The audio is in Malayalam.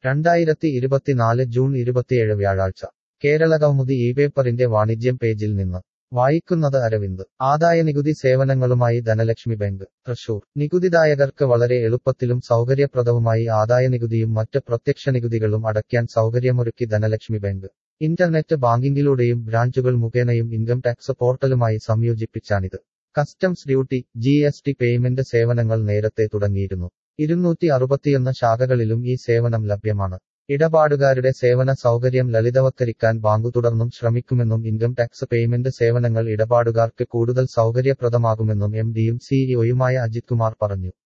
രണ്ടായിരത്തി ഇരുപത്തിനാല് ജൂൺ ഇരുപത്തിയേഴ് വ്യാഴാഴ്ച കേരളകൗമുദി ഈ പേപ്പറിന്റെ വാണിജ്യം പേജിൽ നിന്ന് വായിക്കുന്നത് അരവിന്ദ് ആദായനികുതി സേവനങ്ങളുമായി ധനലക്ഷ്മി ബാങ്ക് തൃശൂർ നികുതിദായകർക്ക് വളരെ എളുപ്പത്തിലും സൗകര്യപ്രദവുമായി ആദായനികുതിയും മറ്റ് പ്രത്യക്ഷ നികുതികളും അടയ്ക്കാൻ സൗകര്യമൊരുക്കി ധനലക്ഷ്മി ബാങ്ക് ഇന്റർനെറ്റ് ബാങ്കിങ്ങിലൂടെയും ബ്രാഞ്ചുകൾ മുഖേനയും ഇൻകം ടാക്സ് പോർട്ടലുമായി സംയോജിപ്പിച്ചാണിത് customs duty G S T payment സേവനങ്ങൾ നേരത്തെ തുടങ്ങിയിരുന്നു ഇരുന്നൂറ്റി അറുപത്തിയൊന്ന് ശാഖകളിലും ഈ സേവനം ലഭ്യമാണ് ഇടപാടുകാരുടെ സേവന സൗകര്യം ലളിതവത്കരിക്കാൻ ബാങ്കു തുടർന്നും ശ്രമിക്കുമെന്നും ഇൻകം ടാക്സ് പേയ്മെന്റ് സേവനങ്ങൾ ഇടപാടുകാർക്ക് കൂടുതൽ സൗകര്യപ്രദമാകുമെന്നും എം ഡിയും സിഇഒയുമായ അജിത് കുമാർ പറഞ്ഞു